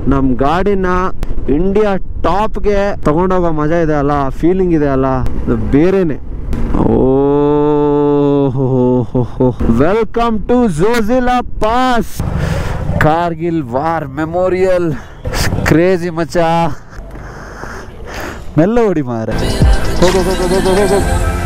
ನಮ್ಮ ಗಾಡಿನ ಇಂಡಿಯಾ ಟಾಪ್ಗೆ ತಗೊಂಡೋಗೋ ಮಜಾ ಇದೆ ಅಲ್ಲ ಫೀಲಿಂಗ್ ಇದೆ ಅಲ್ಲ ಅದು ಬೇರೆನೆ oh welcome to Zojila pass Kargil war memorial crazy ಮಚ್ಚ ಮೆಲ್ಲ ಹೊಡಿ ಮಾರ ಹೋಗು ಹೋಗು ಹೋಗು ಹೋಗು ಹೋಗು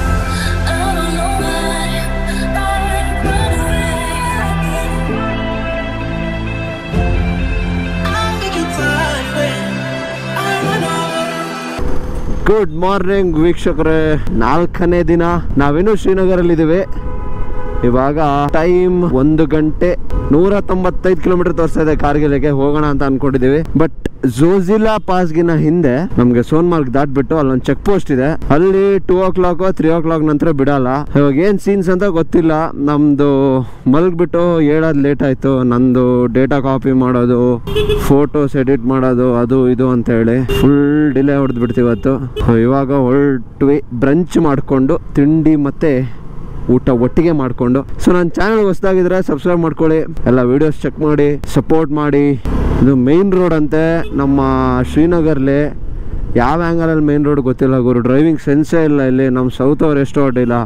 ಗುಡ್ ಮಾರ್ನಿಂಗ್ ವೀಕ್ಷಕರೇ ನಾಲ್ಕನೇ ದಿನ ನಾವಿನ್ನು ಶ್ರೀನಗರಲ್ಲಿ ಇದ್ದೀವಿ ಇವಾಗ ಟೈಮ್ ಒಂದು ಗಂಟೆ ನೂರ ತೊಂಬತ್ತೈದು ಕಿಲೋಮೀಟರ್ ತೋರಿಸ್ತಾ ಇದೆ ಕಾರ್ಗಿಲ್ಗೆ ಹೋಗೋಣ ಅಂತ ಅನ್ಕೊಂಡಿದೀವಿ ಬಟ್ ಝೋಜಿಲಾ ಪಾಸ್ಗಿನ ಹಿಂದೆ ನಮ್ಗೆ ಸೋನ್ಮಾರ್ಗ್ ದಾಟ್ಬಿಟ್ಟು ಅಲ್ಲೊಂದು ಚೆಕ್ ಪೋಸ್ಟ್ ಇದೆ ಅಲ್ಲಿ two o'clock three o'clock ನಂತರ ಬಿಡಲ್ಲ ಇವಾಗ ಏನ್ ಸೀನ್ಸ್ ಅಂತ ಗೊತ್ತಿಲ್ಲ ನಮ್ದು ಮಲ್ಗ್ಬಿಟ್ಟು ಹೇಳೋದು ಲೇಟ್ ಆಯ್ತು ನಂದು ಡೇಟಾ ಕಾಪಿ ಮಾಡೋದು ಫೋಟೋಸ್ ಎಡಿಟ್ ಮಾಡೋದು ಅದು ಇದು ಅಂತ ಹೇಳಿ ಫುಲ್ ಡಿಲೇ ಹೊಡೆದು ಬಿಡ್ತೀವಿ ಇವತ್ತು ಇವಾಗ ಹೊರಟ್ವಿ ಬ್ರಂಚ್ ಮಾಡಿಕೊಂಡು ತಿಂಡಿ ಮತ್ತೆ ಊಟ ಒಟ್ಟಿಗೆ ಮಾಡಿಕೊಂಡು ಸೊ ನನ್ನ ಚಾನಲ್ ಹೊಸದಾಗಿದ್ರೆ ಸಬ್ಸ್ಕ್ರೈಬ್ ಮಾಡ್ಕೊಳ್ಳಿ ಎಲ್ಲ ವಿಡಿಯೋಸ್ ಚೆಕ್ ಮಾಡಿ ಸಪೋರ್ಟ್ ಮಾಡಿ ಇದು ಮೇನ್ ರೋಡ್ ಅಂತೆ ನಮ್ಮ ಶ್ರೀನಗರ್ಲಿ ಯಾವ ಆ್ಯಂಗಲಲ್ಲಿ ಮೇನ್ ರೋಡ್ ಗೊತ್ತಿಲ್ಲ ಗುರು ಡ್ರೈವಿಂಗ್ ಸೆನ್ಸೇ ಇಲ್ಲ ಇಲ್ಲಿ ನಮ್ಮ ಸೌತ್ ಅವ್ರು ಎಷ್ಟು ಹೊಟ್ಟಿಲ್ಲ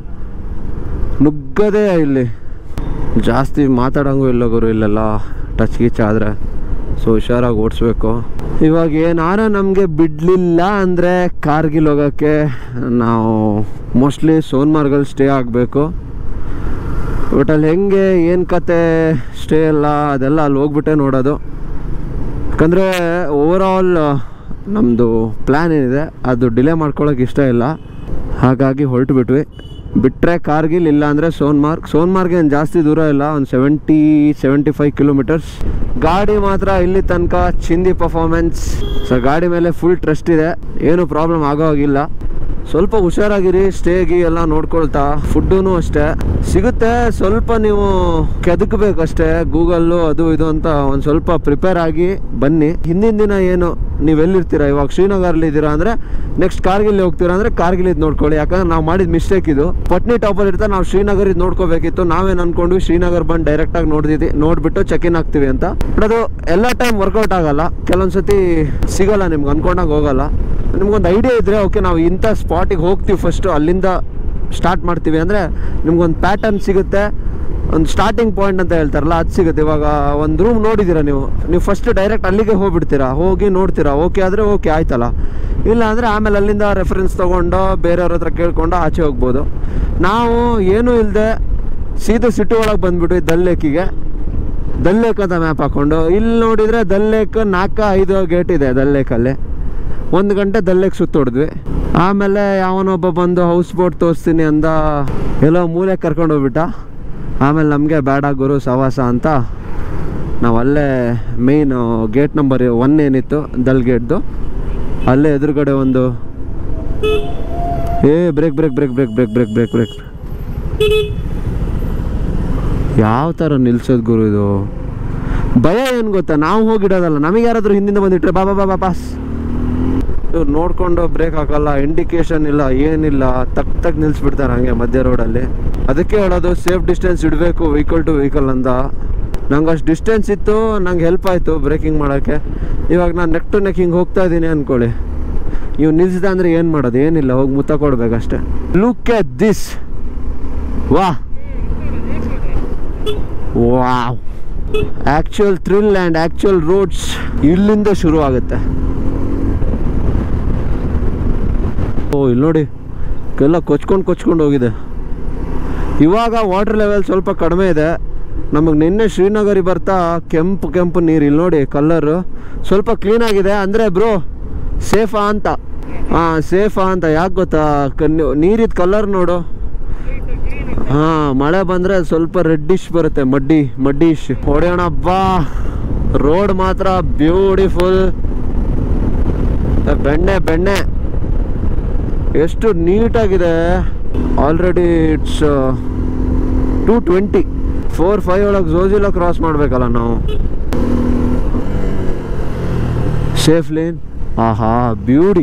ನುಗ್ಗದೇ ಇಲ್ಲಿ ಜಾಸ್ತಿ ಮಾತಾಡೋಂಗೂ ಇಲ್ಲ ಗುರು ಇಲ್ಲೆಲ್ಲ ಟಚ್ ಗೀಚ್ ಆದರೆ ಸೊ ಹುಷಾರಾಗಿ ಓಡಿಸ್ಬೇಕು ಇವಾಗ ಏನಾರ ನಮಗೆ ಬಿಡಲಿಲ್ಲ ಅಂದರೆ ಕಾರ್ಗಿಲ್ ಹೋಗೋಕ್ಕೆ ನಾವು ಮೋಸ್ಟ್ಲಿ ಸೋನ್ಮಾರ್ಗಲ್ಲಿ ಸ್ಟೇ ಆಗಬೇಕು ಬಟ್ ಅಲ್ಲಿ ಹೆಂಗೆ ಏನು ಕತೆ ಸ್ಟೇ ಎಲ್ಲ ಅದೆಲ್ಲ ಅಲ್ಲಿ ಹೋಗ್ಬಿಟ್ಟೆ ನೋಡೋದು ಯಾಕಂದರೆ ಓವರಾಲ್ ನಮ್ಮದು ಪ್ಲ್ಯಾನ್ ಏನಿದೆ ಅದು ಡಿಲೇ ಮಾಡ್ಕೊಳ್ಳೋಕೆ ಇಷ್ಟ ಇಲ್ಲ ಹಾಗಾಗಿ ಹೊರಟು ಬಿಟ್ವಿ ಬಿಟ್ಟರೆ ಕಾರ್ಗಿಲ್ ಇಲ್ಲ ಅಂದರೆ ಸೋನ್ಮಾರ್ಗ್ ಸೋನ್ಮಾರ್ಗ್ ಏನು ಜಾಸ್ತಿ ದೂರ ಇಲ್ಲ ಒಂದು ಸೆವೆಂಟಿ ಸೆವೆಂಟಿ ಫೈವ್ ಕಿಲೋಮೀಟರ್ಸ್ ಗಾಡಿ ಮಾತ್ರ ಇಲ್ಲಿ ತನಕ ಚಿಂದಿ ಪರ್ಫಾರ್ಮೆನ್ಸ್ ಸೊ ಗಾಡಿ ಮೇಲೆ ಫುಲ್ ಟ್ರಸ್ಟ್ ಇದೆ ಏನು ಪ್ರಾಬ್ಲಮ್ ಆಗೋ ಹಾಗಿಲ್ಲ ಸ್ವಲ್ಪ ಹುಷಾರಾಗಿರಿ ಸ್ಟೇಗಿ ಎಲ್ಲ ನೋಡ್ಕೊಳ್ತಾ ಫುಡ್ಡು ಅಷ್ಟೇ ಸಿಗುತ್ತೆ ಸ್ವಲ್ಪ ನೀವು ಕೆದಕಬೇಕಷ್ಟೇ ಗೂಗಲ್ಲು ಅದು ಇದು ಅಂತ ಒಂದು ಸ್ವಲ್ಪ ಪ್ರಿಪೇರ್ ಆಗಿ ಬನ್ನಿ ಹಿಂದಿನ ದಿನ ಏನು ನೀವು ಎಲ್ಲಿರ್ತೀರಾ ಇವಾಗ ಶ್ರೀನಗರಲ್ಲಿ ಇದ್ದೀರಾ ಅಂದರೆ ನೆಕ್ಸ್ಟ್ ಕಾರ್ಗಿಲ್ ಹೋಗ್ತೀರಾ ಅಂದರೆ ಕಾರ್ಗಿಲ್ ಇದು ನೋಡ್ಕೊಳ್ಳಿ ಯಾಕಂದ್ರೆ ನಾವು ಮಾಡಿದ ಮಿಸ್ಟೇಕ್ ಇದು ಪಟ್ನಿ ಟಾಪಲ್ಲಿ ಇರ್ತಾ ನಾವು ಶ್ರೀನಗರ್ ಇದು ನೋಡ್ಕೋಬೇಕಿತ್ತು ನಾವೇನು ಅನ್ಕೊಂಡ್ವಿ ಶ್ರೀನಗರ್ ಬಂದು ಡೈರೆಕ್ಟಾಗಿ ನೋಡಿದ್ವಿ ನೋಡ್ಬಿಟ್ಟು ಚೆಕ್ ಇನ್ ಆಗ್ತೀವಿ ಅಂತ ಬಟ್ ಅದು ಎಲ್ಲ ಟೈಮ್ ವರ್ಕೌಟ್ ಆಗಲ್ಲ ಕೆಲವೊಂದ್ಸತಿ ಸಿಗಲ್ಲ ನಿಮ್ಗೆ ಅನ್ಕೊಂಡಾಗ ಹೋಗಲ್ಲ ನಿಮ್ಗೊಂದು ಐಡಿಯಾ ಇದ್ದರೆ ಓಕೆ ನಾವು ಇಂಥ ಸ್ಪಾಟಿಗೆ ಹೋಗ್ತೀವಿ ಫಸ್ಟು ಅಲ್ಲಿಂದ ಸ್ಟಾರ್ಟ್ ಮಾಡ್ತೀವಿ ಅಂದರೆ ನಿಮ್ಗೊಂದು ಪ್ಯಾಟರ್ನ್ ಸಿಗುತ್ತೆ ಒಂದು ಸ್ಟಾರ್ಟಿಂಗ್ ಪಾಯಿಂಟ್ ಅಂತ ಹೇಳ್ತಾರಲ್ಲ ಅದು ಸಿಗುತ್ತೆ ಇವಾಗ ಒಂದು ರೂಮ್ ನೋಡಿದ್ದೀರಾ ನೀವು ನೀವು ಫಸ್ಟ್ ಡೈರೆಕ್ಟ್ ಅಲ್ಲಿಗೆ ಹೋಗ್ಬಿಡ್ತೀರಾ ಹೋಗಿ ನೋಡ್ತೀರಾ ಓಕೆ ಆದರೆ ಓಕೆ ಆಯ್ತಲ್ಲ ಇಲ್ಲ ಅಂದರೆ ಆಮೇಲೆ ಅಲ್ಲಿಂದ ರೆಫರೆನ್ಸ್ ತೊಗೊಂಡು ಬೇರೆಯವ್ರ ಹತ್ರ ಕೇಳ್ಕೊಂಡು ಆಚೆ ಹೋಗ್ಬೋದು ನಾವು ಏನೂ ಇಲ್ಲದೆ ಸೀದಾ ಸಿಟಿ ಒಳಗೆ ಬಂದ್ಬಿಟ್ವಿ ದಲ್ ಲೇಕಿಗೆ ದಲ್ ಲೇಕ್ ಅಂತ ಮ್ಯಾಪ್ ಹಾಕ್ಕೊಂಡು ಇಲ್ಲಿ ನೋಡಿದರೆ ದಲ್ ಲೇಕ್ ನಾಲ್ಕು ಐದು ಗೇಟ್ ಇದೆ ದಲ್ ಲೇಕಲ್ಲಿ ಒಂದು ಗಂಟೆ ದಲ್ಲೇಕ್ ಸುತ್ತೊಡಿದ್ವಿ ಆಮೇಲೆ ಯಾವನೊಬ್ಬ ಬಂದು ಹೌಸ್ ಬೋಟ್ ತೋರಿಸ್ತೀನಿ ಅಂದ ಎಲ್ಲೋ ಮೂಲೆ ಕರ್ಕೊಂಡು ಹೋಗ್ಬಿಟ್ಟ ಆಮೇಲೆ ನಮಗೆ ಬೇಡ ಗುರು ಸವಾಸ ಅಂತ ನಾವು ಅಲ್ಲೇ ಮೇಯ್ನು ಗೇಟ್ ನಂಬರ್ ಒನ್ ಏನಿತ್ತು ದಲ್ ಗೇಟ್ದು ಅಲ್ಲೇ ಎದುರುಗಡೆ ಒಂದು ಏ break break break break break break break break ಯಾವ ಥರ ನಿಲ್ಸೋದು ಗುರು ಇದು ಭಯ ಏನು ಗೊತ್ತಾ ನಾವು ಹೋಗಿಡೋದಲ್ಲ ನಮಗೆ ಯಾರಾದರೂ ಹಿಂದಿಂದ ಬಂದಿಟ್ರೆ ಬಾಬಾ ಬಾಬಾ ಪಾಸ್ ಇವ್ರು ನೋಡ್ಕೊಂಡು ಬ್ರೇಕ್ ಹಾಕಲ್ಲ ಇಂಡಿಕೇಶನ್ ಇಲ್ಲ ಏನಿಲ್ಲ ತಕ್ ತಕ್ ನಿಲ್ಸ್ಬಿಡ್ತಾರೆ ಹಂಗೆ ಮಧ್ಯ ರೋಡಲ್ಲಿ ಅದಕ್ಕೆ ಹೇಳೋದು ಸೇಫ್ ಡಿಸ್ಟೆನ್ಸ್ ಇಡಬೇಕು ವೆಹಿಕಲ್ ಟು ವೆಹಿಕಲ್ ಅಂತ ನಂಗೆ ಅಷ್ಟು ಡಿಸ್ಟೆನ್ಸ್ ಇತ್ತು ನಂಗೆ ಹೆಲ್ಪ್ ಆಯಿತು ಬ್ರೇಕಿಂಗ್ ಮಾಡೋಕ್ಕೆ ಇವಾಗ ನಾನು ನೆಕ್ ಟು ನೆಕ್ ಹಿಂಗೆ ಹೋಗ್ತಾ ಇದ್ದೀನಿ ಅಂದ್ಕೊಳ್ಳಿ ಇವ್ ನಿಲ್ಸಿದ ಅಂದರೆ ಏನು ಮಾಡೋದು ಏನಿಲ್ಲ ಹೋಗಿ ಮುತ್ತ ಕೊಡ್ಬೇಕಷ್ಟೆ ಲುಕ್ ಎಟ್ ದಿಸ್ ವಾ wow actual thrill and actual roads ಇಲ್ಲಿಂದ ಶುರು ಆಗುತ್ತೆ ಓ ಇಲ್ಲಿ ನೋಡಿ ಎಲ್ಲ ಕೊಚ್ಕೊಂಡು ಕೊಚ್ಕೊಂಡು ಹೋಗಿದೆ ಇವಾಗ ವಾಟರ್ ಲೆವೆಲ್ ಸ್ವಲ್ಪ ಕಡಿಮೆ ಇದೆ ನಮಗೆ ನಿನ್ನೆ ಶ್ರೀನಗರಿ ಬರ್ತಾ ಕೆಂಪು ಕೆಂಪು ನೀರು ಇಲ್ಲಿ ನೋಡಿ ಕಲ್ಲರು ಸ್ವಲ್ಪ ಕ್ಲೀನ್ ಆಗಿದೆ ಅಂದರೆ ಬ್ರೋ ಸೇಫಾ ಅಂತ ಹಾಂ ಸೇಫಾ ಅಂತ ಯಾಕೆ ಗೊತ್ತಾ ನೀರಿದ ಕಲರ್ ನೋಡು ಹಾಂ ಮಳೆ ಬಂದರೆ ಸ್ವಲ್ಪ ರೆಡ್ಡಿಶ್ ಬರುತ್ತೆ ಮಡ್ಡಿ ಮಡ್ಡಿಶ್ ಹೊಡೆಯೋಣ ಬಾ ರೋಡ್ ಮಾತ್ರ ಬ್ಯೂಟಿಫುಲ್ ಬೆಣ್ಣೆ ಬೆಣ್ಣೆ ಎಷ್ಟು ನೀಟಾಗಿದೆ already it's two twenty four five ಒಳಗೆ ಝೋಜಿಲ ಕ್ರಾಸ್ ಮಾಡಬೇಕಲ್ಲ ನಾವು ಸೇಫ್ ಲೇನ್ ಆಹಾ ಬ್ಯೂಟಿ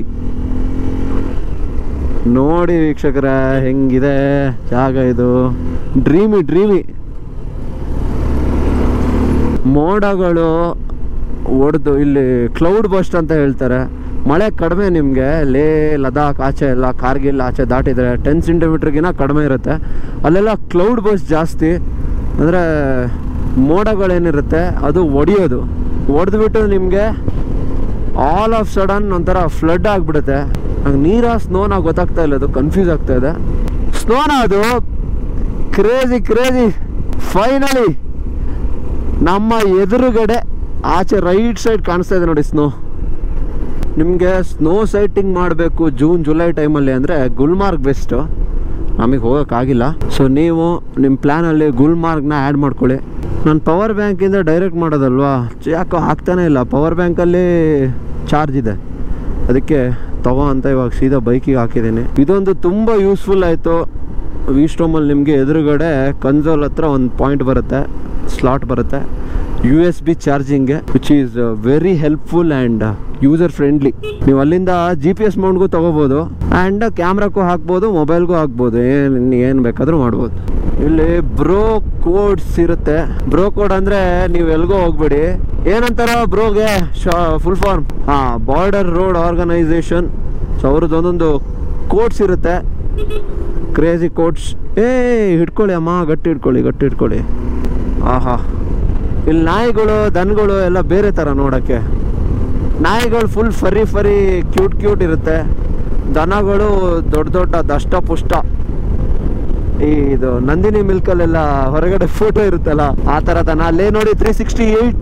ನೋಡಿ ವೀಕ್ಷಕರ ಹೆಂಗಿದೆ ಜಾಗ ಇದು ಡ್ರೀಮಿ ಡ್ರೀಮಿ ಮೋಡಗಳು ಹೊಡೆದು ಇಲ್ಲಿ ಕ್ಲೌಡ್ ಬಸ್ಟ್ ಅಂತ ಹೇಳ್ತಾರೆ ಮಳೆ ಕಡಿಮೆ ನಿಮಗೆ ಲೇ ಲದಾಖ್ ಆಚೆ ಎಲ್ಲ ಕಾರ್ಗಿಲ್ ಆಚೆ ದಾಟಿದರೆ ಟೆನ್ ಸೆಂಟಿಮೀಟ್ರಿಗಿನ ಕಡಿಮೆ ಇರುತ್ತೆ ಅಲ್ಲೆಲ್ಲ ಕ್ಲೌಡ್ ಬಸ್ಟ್ ಜಾಸ್ತಿ ಅಂದರೆ ಮೋಡಗಳೇನಿರುತ್ತೆ ಅದು ಒಡೆಯೋದು ಹೊಡೆದ್ಬಿಟ್ಟು ನಿಮಗೆ ಆಲ್ ಆಫ್ ಸಡನ್ ಒಂಥರ ಫ್ಲಡ್ ಆಗಿಬಿಡುತ್ತೆ ನಂಗೆ ನೀರ ಸ್ನೋನ ಗೊತ್ತಾಗ್ತಾ ಇಲ್ಲ ಅದು ಕನ್ಫ್ಯೂಸ್ ಆಗ್ತಾ ಇದೆ ಸ್ನೋನ ಅದು ಕ್ರೇಜಿ ಕ್ರೇಜಿ ಫೈನಲಿ ನಮ್ಮ ಎದುರುಗಡೆ ಆಚೆ ರೈಟ್ ಸೈಡ್ ಕಾಣಿಸ್ತಾ ಇದೆ ನೋಡಿ ಸ್ನೋ ನಿಮಗೆ ಸ್ನೋ ಸೈಟಿಂಗ್ ಮಾಡಬೇಕು ಜೂನ್ ಜುಲೈ ಟೈಮಲ್ಲಿ ಅಂದರೆ ಗುಲ್ಮಾರ್ಗ್ ಬೆಸ್ಟು ನಮಗೆ ಹೋಗೋಕ್ಕಾಗಿಲ್ಲ ಸೊ ನೀವು ನಿಮ್ಮ ಪ್ಲ್ಯಾನಲ್ಲಿ ಗುಲ್ಮಾರ್ಗ್ನ ಆ್ಯಡ್ ಮಾಡ್ಕೊಳ್ಳಿ ನಾನು ಪವರ್ ಬ್ಯಾಂಕಿಂದ ಡೈರೆಕ್ಟ್ ಮಾಡೋದಲ್ವಾ ಯಾಕೋ ಆಗ್ತಾನೆ ಇಲ್ಲ ಪವರ್ ಬ್ಯಾಂಕಲ್ಲಿ ಚಾರ್ಜ್ ಇದೆ ಅದಕ್ಕೆ ತಗೋ ಅಂತ ಇವಾಗ ಸೀದಾ ಬೈಕಿಗೆ ಹಾಕಿದ್ದೀನಿ ಇದೊಂದು ತುಂಬ ಯೂಸ್ಫುಲ್ ಆಯಿತು ವಿಸ್ಟೋಮಲ್ಲಿ ನಿಮಗೆ ಎದುರುಗಡೆ ಕನ್ಸೋಲ್ ಹತ್ರ ಒಂದು ಪಾಯಿಂಟ್ ಬರುತ್ತೆ ಸ್ಲಾಟ್ ಬರುತ್ತೆ ಯು ಎಸ್ ಬಿ ಚಾರ್ಜಿಂಗ್ಗೆ which is very helpful and user friendly ನೀವು ಅಲ್ಲಿಂದ ಜಿ ಪಿ ಎಸ್ ಮೌಂಟ್ಗೂ ತೊಗೋಬೋದು ಆ್ಯಂಡ್ ಕ್ಯಾಮ್ರಾಕ್ಕೂ ಹಾಕ್ಬೋದು ಮೊಬೈಲ್ಗೂ ಹಾಕ್ಬೋದು ಏನು ಏನು ಬೇಕಾದರೂ ಮಾಡ್ಬೋದು ಇಲ್ಲಿ ಬ್ರೋ ಕೋಡ್ಸ್ ಇರುತ್ತೆ ಬ್ರೋ ಕೋಡ್ ಅಂದರೆ ನೀವು ಎಲ್ಗೋ ಹೋಗ್ಬೇಡಿ ಏನಂತಾರ ಬ್ರೋಗೆ ಫುಲ್ ಫಾರ್ಮ್ ಹಾಂ ಬಾರ್ಡರ್ ರೋಡ್ ಆರ್ಗನೈಸೇಷನ್ ಸೊ ಅವ್ರದ್ದು ಒಂದೊಂದು ಕೋಡ್ಸ್ ಇರುತ್ತೆ ಕ್ರೇಜಿ ಕೋಡ್ಸ್ ಏ ಹಿಡ್ಕೊಳ್ಳಿ ಅಮ್ಮ ಗಟ್ಟಿ ಹಿಡ್ಕೊಳ್ಳಿ ಗಟ್ಟಿ ಹಿಡ್ಕೊಳ್ಳಿ ಆಹಾ ಇಲ್ಲಿ ನಾಯಿಗಳು ದನಗಳು ಎಲ್ಲ ಬೇರೆ ಥರ ನೋಡೋಕ್ಕೆ ನಾಯಿಗಳು full furry furry cute cute ಇರುತ್ತೆ ದನಗಳು ದೊಡ್ಡ ದೊಡ್ಡ ದಷ್ಟ ಪುಷ್ಟ ಈ ಇದು ನಂದಿನಿ ಮಿಲ್ಕಲ್ಲೆಲ್ಲ ಹೊರಗಡೆ ಫೋಟೋ ಇರುತ್ತಲ್ಲ ಆ ಥರ ದನ ಅಲ್ಲೇ ನೋಡಿ three sixty eight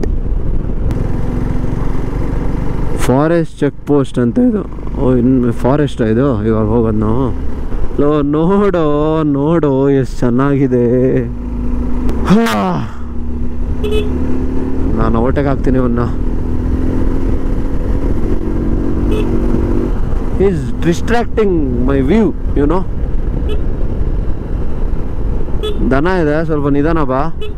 forest check post ಅಂತ ಇದು ಓ ಇನ್ನು ಫಾರೆಸ್ಟ್ ಇದು ಇವಾಗ ಹೋಗೋದು ನಾವು ಲೋ ನೋಡೋ ನೋಡೋ ಎಷ್ಟು ಚೆನ್ನಾಗಿದೆ ಹಾ. ನಾನು ಓಟೆಗೆ ಹಾಕ್ತೀನಿ ಅವನ್ನ is distracting my view you know ದನ ಇದೆ ಸ್ವಲ್ಪ ನಿಧಾನ ಬಾ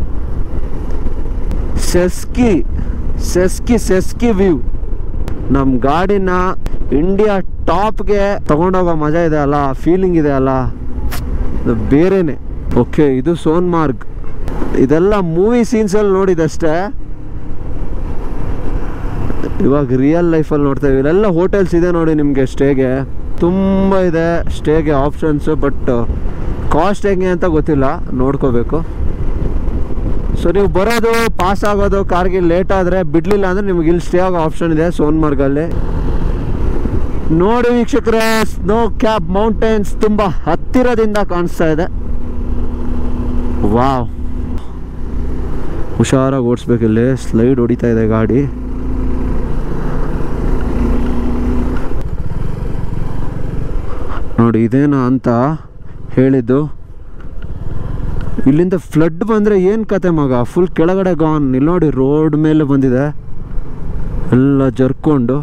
ಸೆಸ್ಕಿ ಸೆಸ್ಕಿ ಸೆಸ್ಕಿ ವ್ಯೂ ನಮ್ಮ ಗಾಡಿನ ಇಂಡಿಯಾ ಟಾಪ್ಗೆ ತಗೊಂಡೋಗೋ ಮಜಾ ಇದೆ ಅಲ್ಲ ಫೀಲಿಂಗ್ ಇದೆ ಅಲ್ಲ ಅದು ಬೇರೆನೆ ಓಕೆ ಇದು ಸೋನ್ಮಾರ್ಗ್ ಇದೆಲ್ಲ ಮೂವಿ ಸೀನ್ಸಲ್ಲಿ ನೋಡಿದಷ್ಟೇ ಇವಾಗ ರಿಯಲ್ ಲೈಫಲ್ಲಿ ನೋಡ್ತಾ ಇದೀವಿ ಇಲ್ಲೆಲ್ಲ ಹೋಟೆಲ್ಸ್ ಇದೆ ನೋಡಿ ನಿಮಗೆ ಸ್ಟೇಗೆ ತುಂಬ ಇದೆ ಸ್ಟೇಗೆ ಆಪ್ಷನ್ಸು ಬಟ್ ಕಾಸ್ಟ್ ಹೆಂಗೆ ಅಂತ ಗೊತ್ತಿಲ್ಲ ನೋಡ್ಕೋಬೇಕು ಸೊ ನೀವು ಬರೋದು ಪಾಸ್ ಆಗೋದು ಕಾರ್ಗೆ ಲೇಟ್ ಆದರೆ ಬಿಡಲಿಲ್ಲ ಅಂದರೆ ನಿಮ್ಗೆ ಇಲ್ಲಿ ಸ್ಟೇ ಆಗೋ ಆಪ್ಷನ್ ಇದೆ ಸೋನ್ಮಾರ್ಗಲ್ಲಿ ನೋಡಿ ವೀಕ್ಷಕರೇ ಸ್ನೋ ಕ್ಯಾಪ್ ಮೌಂಟೇನ್ಸ್ ತುಂಬ ಹತ್ತಿರದಿಂದ ಕಾಣಿಸ್ತಾ ಇದೆ ವಾವ್ ಹುಷಾರಾಗಿ ಓಡಿಸ್ಬೇಕಿಲ್ಲಿ ಸ್ಲೈಡ್ ಹೊಡಿತಾ ಇದೆ ಗಾಡಿ ನೋಡಿ ಇದೇನಾ ಅಂತ ಹೇಳಿದ್ದು ಇಲ್ಲಿಂದ ಫ್ಲಡ್ ಬಂದರೆ ಏನು ಕತೆ ಮಗ ಫುಲ್ ಕೆಳಗಡೆ ಗಾನ್ ಇಲ್ಲಿ ನೋಡಿ ರೋಡ್ ಮೇಲೆ ಬಂದಿದೆ ಎಲ್ಲ ಜರ್ಕೊಂಡು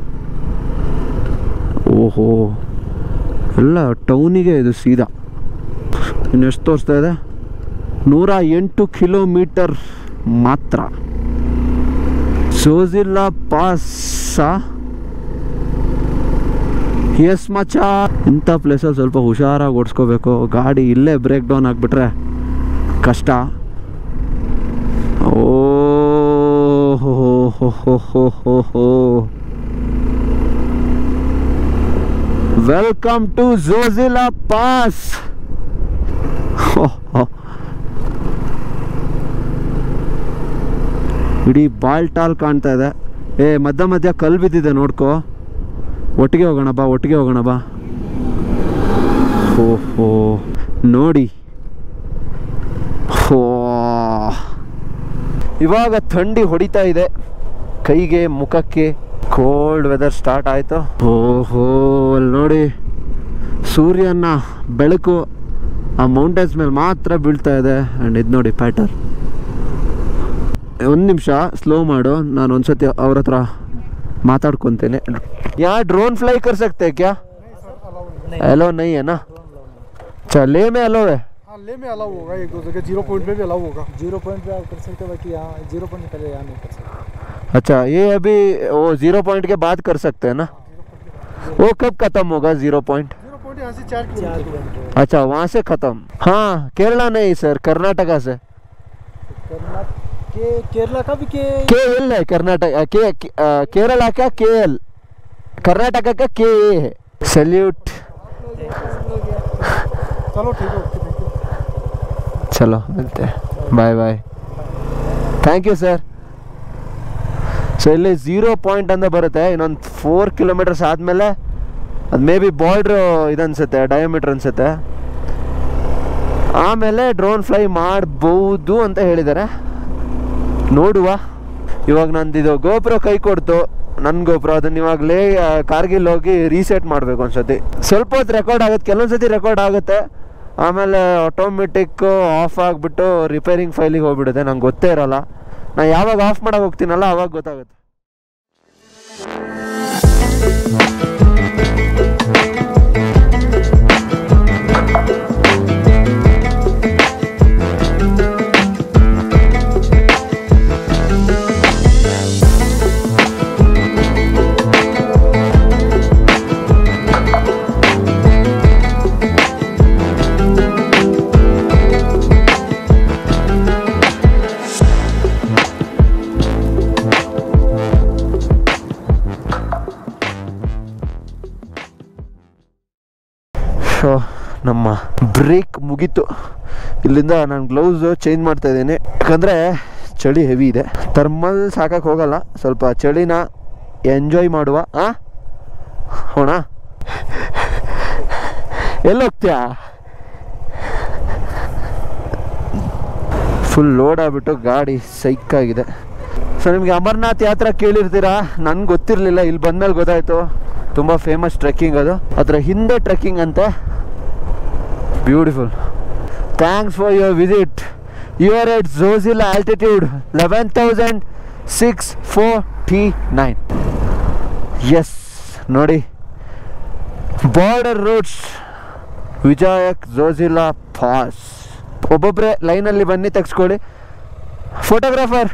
ಓಹೋ ಎಲ್ಲ ಟೌನಿಗೆ ಇದು ಸೀದಾ ಇನ್ನು ಎಷ್ಟು ತೋರಿಸ್ತಾ ಇದೆ ನೂರ ಎಂಟು ಕಿಲೋಮೀಟರ್ ಮಾತ್ರ ಸೋಜಿಲ್ಲಾ ಪಾಸ ಎಸ್ ಮಚ ಇಂಥ ಪ್ಲೇಸಲ್ಲಿ ಸ್ವಲ್ಪ ಹುಷಾರಾಗಿ ಓಡಿಸ್ಕೋಬೇಕು ಗಾಡಿ ಇಲ್ಲೇ ಬ್ರೇಕ್ ಡೌನ್ ಆಗಿಬಿಟ್ರೆ ಕಷ್ಟ ಓ ಹೋ ಹೋ ಹೋ ಹೋ ಹೋ ಹೋ ವೆಲ್ಕಮ್ ಟು ಝೋಜಿಲಾ ಪಾಸ್ ಇಡೀ ಬಾಲ್ಟಾಲ್ ಕಾಣ್ತಾ ಇದೆ ಏ ಮಧ್ಯ ಮಧ್ಯ ಕಲ್ಲು ಬಿದ್ದಿದೆ ನೋಡ್ಕೋ ಒಟ್ಟಿಗೆ ಹೋಗೋಣ ಬಾ ಒಟ್ಟಿಗೆ ಹೋಗೋಣ ಬಾ ಓಹೋ ನೋಡಿ ಹೋ ಇವಾಗ ಥಂಡಿ ಹೊಡಿತಾ ಇದೆ ಕೈಗೆ ಮುಖಕ್ಕೆ ಕೋಲ್ಡ್ ವೆದರ್ ಸ್ಟಾರ್ಟ್ ಆಯಿತು ಓಹೋ ಅಲ್ಲಿ ನೋಡಿ ಸೂರ್ಯನ ಬೆಳಕು ಆ ಮೌಂಟೇನ್ಸ್ ಮೇಲೆ ಮಾತ್ರ ಬೀಳ್ತಾ ಇದೆ ಆ್ಯಂಡ್ ಇದು ನೋಡಿ ಪ್ಯಾಟರ್ ಒಂದು ನಿಮಿಷ ಸ್ಲೋ ಮಾಡು ನಾನು ಒಂದ್ಸತಿ ಅವ್ರ ಹತ್ರ ಮಾತಾಡ್ಕೊತೇನೆ ಯಾ ड्रोन फ्लाई कर सकते हैं क्या अलाउ नहीं है ना अच्छा ले में अलाउ है हाँ ले में अलाउ होगा एक दो जगह जीरो पॉइंट पे भी अलाउ होगा जीरो पॉइंट पे आप कर सकते हो बाकी यहाँ जीरो पॉइंट पहले यहाँ नहीं कर सकते अच्छा ये अभी वो जीरो पॉइंट के बाद कर सकते हैं ना वो कब खत्म होगा जीरो पॉइंट जीरो पॉइंट यहाँ से चार चार किलोमीटर किलोमीटर अच्छा वहाँ से खत्म हाँ केरला नहीं सर कर्नाटका से कर्नाटक के केरला का भी के ಕೆ ಎಲ್ है कर्नाटक के केरला का के एल कर्नाटक का के ए है सल्यूट चलो ठीक है ओके थैंक यू चलो मिलते हैं bye bye thank you sir so ಇಲ್ಲಿ ಝೀರೋ ಪಾಯಿಂಟ್ ಅಂತ ಬರುತ್ತೆ ಇನ್ನೊಂದು ಫೋರ್ ಕಿಲೋಮೀಟರ್ಸ್ ಆದಮೇಲೆ ಅದು ಮೇ ಬಿ ಬಾರ್ಡ್ರು ಇದನ್ಸುತ್ತೆ ಡಯೋಮೀಟ್ರ್ ಅನ್ಸುತ್ತೆ ಆಮೇಲೆ ಡ್ರೋನ್ ಫ್ಲೈ ಮಾಡ್ಬೋದು ಅಂತ ಹೇಳಿದ್ದಾರೆ ನೋಡುವ ಇವಾಗ ನಂದು ಇದು ಗೋಪುರ ಕೈ ಕೊಡ್ತು ನನ್ನ ಗೋಪುರ ಅದನ್ನ ಇವಾಗಲೇ ಕಾರ್ಗಿಲ್ ಹೋಗಿ ರೀಸೆಟ್ ಮಾಡಬೇಕು ಒಂದ್ಸತಿ ಸ್ವಲ್ಪ ಹೊತ್ತು ರೆಕಾರ್ಡ್ ಆಗುತ್ತೆ ಕೆಲವೊಂದ್ಸತಿ ರೆಕಾರ್ಡ್ ಆಗುತ್ತೆ ಆಮೇಲೆ ಆಟೋಮೆಟಿಕ್ ಆಫ್ ಆಗಿಬಿಟ್ಟು ರಿಪೇರಿಂಗ್ ಫೈಲಿಗೆ ಹೋಗ್ಬಿಡುತ್ತೆ ನಂಗೆ ಗೊತ್ತೇ ಇರಲ್ಲ ನಾ ಯಾವಾಗ ಆಫ್ ಮಾಡಕ್ಕೆ ಹೋಗ್ತೀನಲ್ಲ ಅವಾಗ ಗೊತ್ತಾಗುತ್ತೆ ಸೊ ನಮ್ಮ ಬ್ರೇಕ್ ಮುಗೀತು ಇಲ್ಲಿಂದ ನಾನು ಗ್ಲೌಸು ಚೇಂಜ್ ಮಾಡ್ತಾ ಇದ್ದೀನಿ ಯಾಕಂದರೆ ಚಳಿ ಹೆವಿ ಇದೆ ಥರ್ಮಲ್ ಸಾಕಕ್ಕೆ ಹೋಗಲ್ಲ ಸ್ವಲ್ಪ ಚಳಿನ ಎಂಜಾಯ್ ಮಾಡುವ ಆ ಹೋಣ ಎಲ್ಲಿ ಹೋಗ್ತೀಯಾ ಫುಲ್ ಲೋಡ್ ಆಗ್ಬಿಟ್ಟು ಗಾಡಿ ಸೈಕಾಗಿದೆ ಸೊ ನಿಮಗೆ ಅಮರ್ನಾಥ್ ಯಾತ್ರಾ ಕೇಳಿರ್ತೀರಾ ನನ್ಗೆ ಗೊತ್ತಿರಲಿಲ್ಲ ಇಲ್ಲಿ ಬಂದ್ಮೇಲೆ ಗೊತ್ತಾಯ್ತು ತುಂಬ ಫೇಮಸ್ ಟ್ರೆಕ್ಕಿಂಗ್ ಅದು ಅದರ ಹಿಂದೆ ಟ್ರೆಕ್ಕಿಂಗ್ ಅಂತೆ beautiful thanks for your visit you are at Zojila altitude eleven thousand six forty nine ಎಸ್ ನೋಡಿ ಬಾರ್ಡರ್ ರೋಡ್ಸ್ ವಿಜಯಕ್ ಝೋಜಿಲಾ ಪಾಸ್ ಒಬ್ಬೊಬ್ಬರೇ ಲೈನಲ್ಲಿ ಬನ್ನಿ ತೆಗ್ಸ್ಕೊಳ್ಳಿ ಫೋಟೋಗ್ರಾಫರ್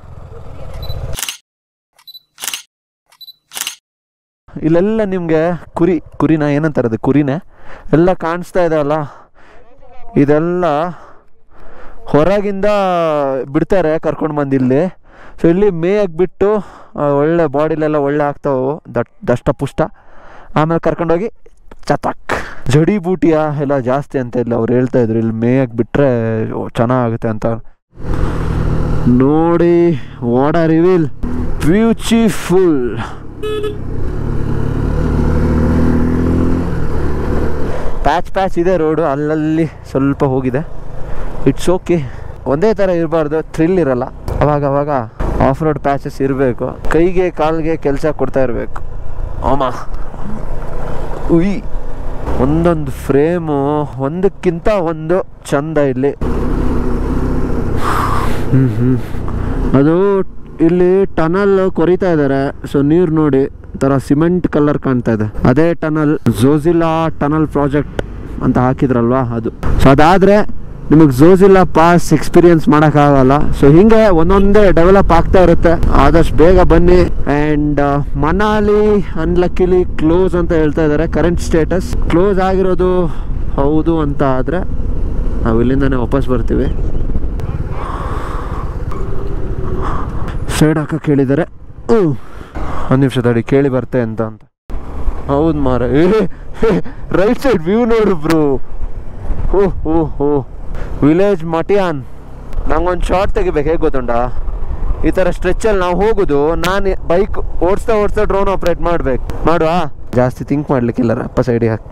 ಇಲ್ಲೆಲ್ಲ ನಿಮಗೆ ಕುರಿ ಕುರಿನ ಏನಂತಾರೆ ಅದು ಕುರಿನೇ ಎಲ್ಲ ಕಾಣಿಸ್ತಾ ಇದೆ ಅಲ್ಲ ಇದೆಲ್ಲ ಹೊರಗಿಂದ ಬಿಡ್ತಾರೆ ಕರ್ಕೊಂಡು ಬಂದು ಇಲ್ಲಿ ಸೊ ಇಲ್ಲಿ ಮೇಯಕ್ಕೆ ಬಿಟ್ಟು ಆ, ಒಳ್ಳೆ ಬಾಡಿಲೆಲ್ಲ ಒಳ್ಳೆ ಆಗ್ತಾವೆ ದಟ್ ದಷ್ಟ ಪುಷ್ಟ ಆಮೇಲೆ ಕರ್ಕೊಂಡೋಗಿ ಚತಕ್ ಜಡಿ ಬೂಟಿಯ ಎಲ್ಲ ಜಾಸ್ತಿ ಅಂತ ಇಲ್ಲ ಅವ್ರು ಹೇಳ್ತಾ ಇದ್ರು ಇಲ್ಲಿ ಮೇಯಕ್ಕೆ ಬಿಟ್ಟರೆ ಚೆನ್ನಾಗುತ್ತೆ ಅಂತ ನೋಡಿ ವಾಡ ರಿವೀಲ್ ಬ್ಯೂಟಿಫುಲ್ ಪ್ಯಾಚ್ ಪ್ಯಾಚ್ ಇದೆ ರೋಡು ಅಲ್ಲಲ್ಲಿ ಸ್ವಲ್ಪ ಹೋಗಿದೆ ಇಟ್ಸ್ ಓಕೆ ಒಂದೇ ಥರ ಇರಬಾರ್ದು ಥ್ರಿಲ್ ಇರಲ್ಲ ಅವಾಗ ಅವಾಗ ಆಫ್ ರೋಡ್ ಪ್ಯಾಚಸ್ ಇರಬೇಕು ಕೈಗೆ ಕಾಲಿಗೆ ಕೆಲಸ ಕೊಡ್ತಾ ಇರಬೇಕು ಆಮ ಉಯ್ ಒಂದೊಂದು ಫ್ರೇಮು ಒಂದಕ್ಕಿಂತ ಒಂದು ಚಂದ ಇಲ್ಲಿ ಹ್ಮ್ ಹ್ಮ್. ಅದು ಇಲ್ಲಿ ಟನಲ್ ಕೊರಿತಾ ಇದ್ದಾರೆ ಸೊ ನೀರು ನೋಡಿ ಥರ ಸಿಮೆಂಟ್ ಕಲರ್ ಕಾಣ್ತಾ ಇದೆ ಅದೇ ಟನಲ್ ಝೋಜಿಲಾ ಟನಲ್ ಪ್ರಾಜೆಕ್ಟ್ ಅಂತ ಹಾಕಿದ್ರಲ್ವಾ ಅದು ಸೊ ಅದಾದರೆ ನಿಮಗೆ ಝೋಜಿಲಾ ಪಾಸ್ ಎಕ್ಸ್ಪೀರಿಯನ್ಸ್ ಮಾಡೋಕ್ಕಾಗಲ್ಲ ಸೊ ಹಿಂಗೆ ಒಂದೊಂದೇ ಡೆವಲಪ್ ಆಗ್ತಾ ಇರುತ್ತೆ ಆದಷ್ಟು ಬೇಗ ಬನ್ನಿ ಆ್ಯಂಡ್ ಮನಾಲಿ ಅನ್ಲಕ್ಕಿಲಿ ಕ್ಲೋಸ್ ಅಂತ ಹೇಳ್ತಾ ಇದ್ದಾರೆ ಕರೆಂಟ್ ಸ್ಟೇಟಸ್ ಕ್ಲೋಸ್ ಆಗಿರೋದು ಹೌದು ಅಂತ ಆದರೆ ನಾವು ಇಲ್ಲಿಂದನೇ ವಾಪಸ್ ಬರ್ತೀವಿ ಸೈಡ್ ಹಾಕಕ್ಕೆ ಹೇಳಿದ್ದಾರೆ ಒಂದು ನಿಮಿಷ ತಡಿ ಕೇಳಿ ಬರ್ತೆ ಅಂತ ಅಂತ ಹೌದು ಮಾರ ರೈಟ್ ಸೈಡ್ ವ್ಯೂ ನೋಡ್ರಿ bro oh oh oh village Matayan ನಂಗೊಂದು ಶಾರ್ಟ್ ತೆಗಿಬೇಕು ಹೇಗೆ ಗೊತ್ತುಂಟಾ ಈ ಥರ ಸ್ಟ್ರೆಚ್ಚಲ್ಲಿ ನಾವು ಹೋಗೋದು ನಾನು ಬೈಕ್ ಓಡಿಸ್ತಾ ಓಡಿಸ್ತಾ ಡ್ರೋನ್ ಆಪ್ರೇಟ್ ಮಾಡ್ಬೇಕು ಮಾಡುವ ಜಾಸ್ತಿ ಥಿಂಕ್ ಮಾಡ್ಲಿಕ್ಕಿಲ್ಲ ಅಪ್ಪ ಸೈಡಿಗೆ ಹಾಕಿ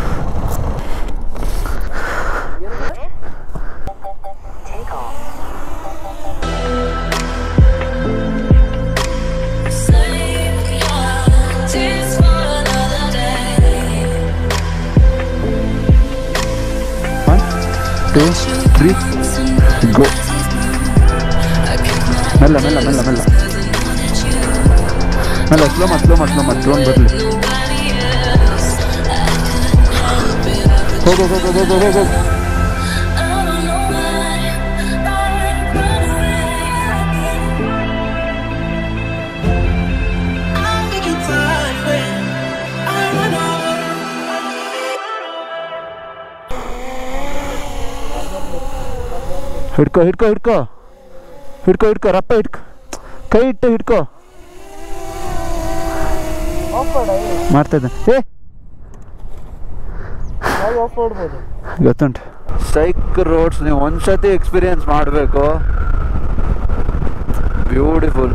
Tears for another day. One two three go ಮೆಲ್ಲ ಮೆಲ್ಲ ಮೆಲ್ಲ ಮೆಲ್ಲ ಮೆಲ್ಲ ಸ್ಲೋ ಮಾಡಿ ಸ್ಲೋ ಮಾಡಿ ಸ್ಲೋ ಮಾಡಿ ಡ್ರೋನ್ ಬರಲಿ ಹೋಗು ಹೋಗು ಹೋಗು ಹೋಗು ಹೋಗು I don't know why I run away. I think it's right when I run away. ಹಿಡ್ಕೋ ಹಿಡ್ಕೋ ಹಿಡ್ಕೋ ಹಿಡ್ಕೊ ಹಿಡ್ಕೊ ರಪ್ಪ ಹಿಡ್ಕೊ ಕೈ ಇಟ್ಟು ಹಿಡ್ಕೊ ಆಫ್ ಮಾಡ ಮಾಡ್ತಾ ಇದ್ದೆ ಏ ನಾವು ಆಫ್ ಮಾಡ್ಬೋದು ಗೊತ್ತುಂಟು ಸೈಕ್ ರೋಡ್ಸ್ ನೀವು ಒಂದ್ಸತಿ ಎಕ್ಸ್ಪೀರಿಯನ್ಸ್ ಮಾಡಬೇಕು beautiful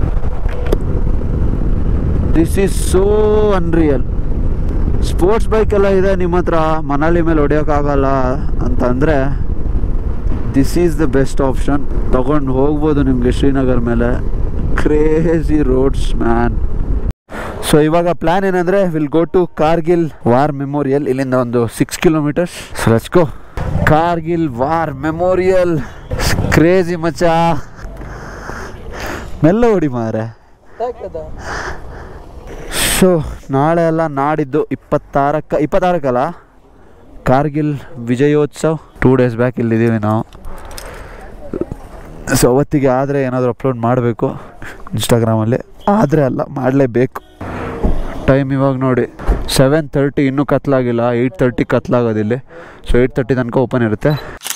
this is so unreal sports bike ಎಲ್ಲ ಇದೆ ನಿಮ್ಮ ಹತ್ರ ಮನಾಲಿ ಮೇಲೆ ಹೊಡಿಯೋಕ್ಕಾಗಲ್ಲ ಅಂತಂದರೆ this is the best option ತಗೊಂಡು ಹೋಗ್ಬೋದು ನಿಮಗೆ ಶ್ರೀನಗರ್ ಮೇಲೆ ಕ್ರೇಜಿ ರೋಡ್ಸ್ ಮ್ಯಾನ್ ಸೊ ಇವಾಗ ಪ್ಲಾನ್ ಏನಂದ್ರೆ will go to Kargil war memorial ಇಲ್ಲಿಂದ ಒಂದು six kilometres let's go Kargil war memorial crazy ಮಚ್ಚ ಮೆಲ್ಲ ಹೊಡಿ ಮಾರೆ ಸಾಕದ ಸೊ ನಾಳೆ ಅಲ್ಲ ನಾಡಿದ್ದು ಇಪ್ಪತ್ತಾರಕ್ಕೆ ಇಪ್ಪತ್ತಾರಕ್ಕಲ್ಲ Kargil Vijayotsav two days back ಇಲ್ಲಿದ್ದೀವಿ ನಾವು ಸೊ ಅವತ್ತಿಗೆ ಆದರೆ ಏನಾದರೂ ಅಪ್ಲೋಡ್ ಮಾಡಬೇಕು ಇನ್ಸ್ಟಾಗ್ರಾಮಲ್ಲಿ ಆದರೆ ಅಲ್ಲ ಮಾಡಲೇಬೇಕು ಟೈಮ್ ಇವಾಗ ನೋಡಿ ಸೆವೆನ್ ತರ್ಟಿ ಇನ್ನೂ ಕತ್ಲಾಗಿಲ್ಲ ಏಯ್ಟ್ ತರ್ಟಿ ಕತ್ಲಾಗೋದಿಲ್ಲಿ ಸೊ ಏಯ್ಟ್ ತರ್ಟಿ ತನಕ ಓಪನ್ ಇರುತ್ತೆ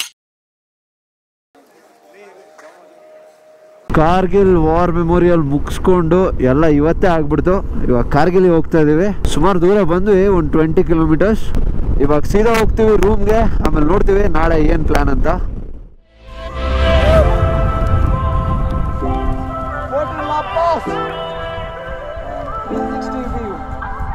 ಕಾರ್ಗಿಲ್ ವಾರ್ ಮೆಮೋರಿಯಲ್ ಮುಗಿಸ್ಕೊಂಡು ಎಲ್ಲ ಇವತ್ತೇ ಆಗ್ಬಿಡ್ತು ಇವಾಗ ಕಾರ್ಗಿಲ್ ಹೋಗ್ತಾ ಇದೀವಿ ಸುಮಾರು ದೂರ ಬಂದ್ವಿ ಒಂದು ಟ್ವೆಂಟಿ ಕಿಲೋಮೀಟರ್ಸ್ ಇವಾಗ ಸೀದಾ ಹೋಗ್ತೀವಿ ರೂಮ್ಗೆ ಆಮೇಲೆ ನೋಡ್ತೀವಿ ನಾಳೆ ಏನು ಪ್ಲಾನ್ ಅಂತ